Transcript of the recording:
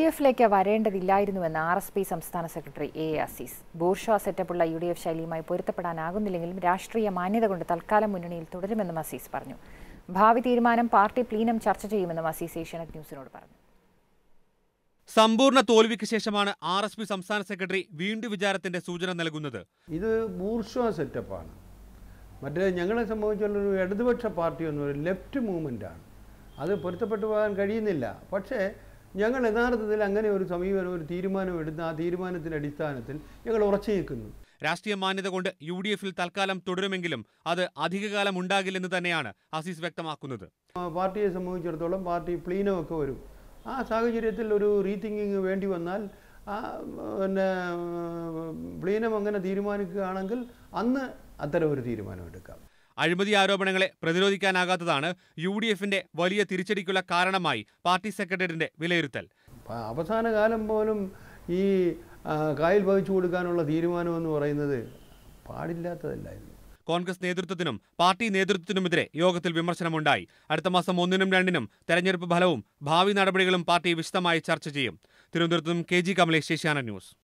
എഫിലേക്ക് വരേണ്ടതില്ലായിരുന്നുവെന്ന് R S P സംസ്ഥാന സെക്രട്ടറി എ എ അസീസ് ബൂർഷ സെറ്റപ്പുള്ള യു ഡി എഫ് ശൈലിയുമായി പൊരുത്തപ്പെടാനാകുന്നില്ലെങ്കിലും രാഷ്ട്രീയ മാന്യത കൊണ്ട് തൽക്കാലം മുന്നണിയിൽ തുടരുമെന്നും അസീസ് പറഞ്ഞു ഭാവി തീരുമാനം പാർട്ടി പ്ലീനം ചർച്ച ചെയ്യുമെന്നും അസീസ് ഏഷ്യാനെറ്റ് ന്യൂസിനോട് പറഞ്ഞു സമ്പൂർണ്ണ തോൽവിക്ക് ശേഷമാണ് ആർ എസ് പി സംസ്ഥാന സെക്രട്ടറി വീണ്ടും വിചാരത്തിന്റെ സൂചന നൽകുന്നത് ഇത് ബൂർഷ്വ സെറ്റപ്പാണ് മറ്റേ ഞങ്ങളെ സംബന്ധിച്ചുള്ള ഒരു ഇടതുപക്ഷ പാർട്ടി എന്ന് പറയുന്നത് ലെഫ്റ്റ് മൂവ്മെൻ്റാണ് അത് പൊരുത്തപ്പെട്ടു പോകാൻ കഴിയുന്നില്ല പക്ഷേ ഞങ്ങൾ യഥാർത്ഥത്തിൽ അങ്ങനെ ഒരു സമീപനം ഒരു തീരുമാനം എടുത്ത് ആ തീരുമാനത്തിൻ്റെ അടിസ്ഥാനത്തിൽ ഞങ്ങൾ ഉറച്ചു നിൽക്കുന്നു രാഷ്ട്രീയ മാന്യത കൊണ്ട് യു ഡി എഫിൽ തൽക്കാലം തുടരുമെങ്കിലും അത് അധികകാലം ഉണ്ടാകില്ലെന്ന് തന്നെയാണ് അസീസ് വ്യക്തമാക്കുന്നത് ആ പാർട്ടിയെ സംബന്ധിച്ചിടത്തോളം പാർട്ടി പ്ലീനമൊക്കെ വരും ആ സാഹചര്യത്തിൽ ഒരു റീതിങ്കിങ് വേണ്ടി വന്നാൽ ആ പിന്നെ പ്ലീനം അങ്ങനെ തീരുമാനിക്കുകയാണെങ്കിൽ അന്ന് അത്തരം ഒരു തീരുമാനം എടുക്കാം അഴിമതി ആരോപണങ്ങളെ പ്രതിരോധിക്കാനാകാത്തതാണ് യു ഡി എഫിന്റെ വലിയ തിരിച്ചടിക്കുള്ള കാരണമായി പാർട്ടി സെക്രട്ടറിയുടെ വിലയിരുത്തൽ പ- അവസാന കാലം പോലും ഈ ആ, കായൽ പതിച്ചു കൊടുക്കാനുള്ള തീരുമാനമെന്ന് പറയുന്നത് പാടില്ലാത്തതല്ലായിരുന്നു കോൺഗ്രസ് നേതൃത്വത്തിനും പാർട്ടി നേതൃത്വത്തിനുമെതിരെ യോഗത്തിൽ വിമർശനമുണ്ടായി അടുത്ത മാസം ഒന്നിനും രണ്ടിനും തെരഞ്ഞെടുപ്പ് ഫലവും ഭാവി നടപടികളും പാർട്ടി വിശദമായി ചർച്ച ചെയ്യും തിരുവനന്തപുരത്ത് നിന്നും K G Kamalesh Asianet news